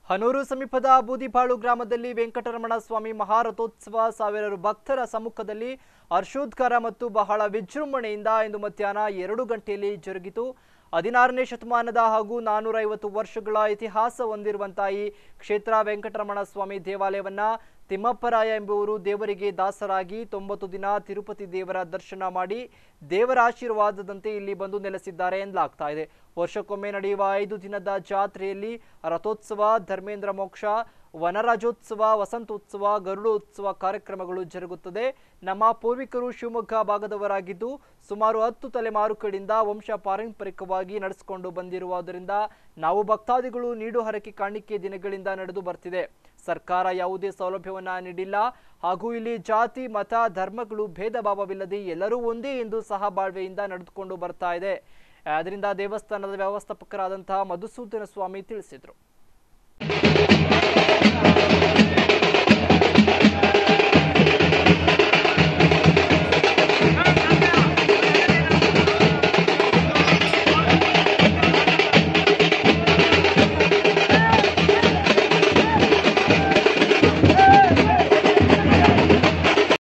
ಹನೂರು ಸಮೀಪದ ಬೂದಿಪಾಳು ಗ್ರಾಮದಲ್ಲಿ ವೆಂಕಟರಮಣ ಸ್ವಾಮಿ ಮಹಾರಥೋತ್ಸವ ಸಾವಿರಾರು ಭಕ್ತರ ಸಮ್ಮುಖದಲ್ಲಿ ಹರ್ಷೋದ್ಗಾರ ಮತ್ತು ಬಹಳ ವಿಜೃಂಭಣೆಯಿಂದ ಇಂದು ಮಧ್ಯಾಹ್ನ ಎರಡು ಗಂಟೆಯಲ್ಲಿ ಜರುಗಿತು ಹದಿನಾರನೇ ಶತಮಾನದ ಹಾಗೂ ನಾನೂರ ಐವತ್ತು ವರ್ಷಗಳ ಇತಿಹಾಸ ಹೊಂದಿರುವಂತಹ ಈ ಕ್ಷೇತ್ರ ವೆಂಕಟರಮಣ ಸ್ವಾಮಿ ದೇವಾಲಯವನ್ನ ತಿಮ್ಮಪ್ಪರಾಯ ಎಂಬುವರು ದೇವರಿಗೆ ದಾಸರಾಗಿ ತೊಂಬತ್ತು ದಿನ ತಿರುಪತಿ ದೇವರ ದರ್ಶನ ಮಾಡಿ ದೇವರ ಆಶೀರ್ವಾದದಂತೆ ಇಲ್ಲಿ ಬಂದು ನೆಲೆಸಿದ್ದಾರೆ ಎನ್ನಲಾಗ್ತಾ ಇದೆ ವರ್ಷಕ್ಕೊಮ್ಮೆ ನಡೆಯುವ ಐದು ದಿನದ ಜಾತ್ರೆಯಲ್ಲಿ ರಥೋತ್ಸವ ಧರ್ಮೇಂದ್ರ ಮೋಕ್ಷ ವನರಾಜೋತ್ಸವ ವಸಂತೋತ್ಸವ ಗರುಡೋತ್ಸವ ಕಾರ್ಯಕ್ರಮಗಳು ಜರುಗುತ್ತದೆ ನಮ್ಮ ಪೂರ್ವಿಕರು ಶಿವಮೊಗ್ಗ ಭಾಗದವರಾಗಿದ್ದು ಸುಮಾರು ಹತ್ತು ತಲೆಮಾರುಗಳಿಂದ ವಂಶ ಪಾರಂಪರಿಕವಾಗಿ ನಡೆಸಿಕೊಂಡು ಬಂದಿರುವುದರಿಂದ ನಾವು ಭಕ್ತಾದಿಗಳು ನೀಡು ಹರಕೆ ಕಾಣಿಕೆ ದಿನಗಳಿಂದ ನಡೆದು ಬರ್ತಿದೆ ಸರ್ಕಾರ ಯಾವುದೇ ಸೌಲಭ್ಯವನ್ನ ನೀಡಿಲ್ಲ ಹಾಗೂ ಇಲ್ಲಿ ಜಾತಿ ಮತ ಧರ್ಮಗಳು ಭೇದ ಭಾವವಿಲ್ಲದೆ ಎಲ್ಲರೂ ಒಂದೇ ಎಂದು ಸಹಬಾಳ್ವೆಯಿಂದ ನಡೆದುಕೊಂಡು ಬರ್ತಾ ಇದೆ ಅದರಿಂದ ದೇವಸ್ಥಾನದ ವ್ಯವಸ್ಥಾಪಕರಾದಂತಹ ಮಧುಸೂದನ ಸ್ವಾಮಿ ತಿಳಿಸಿದರು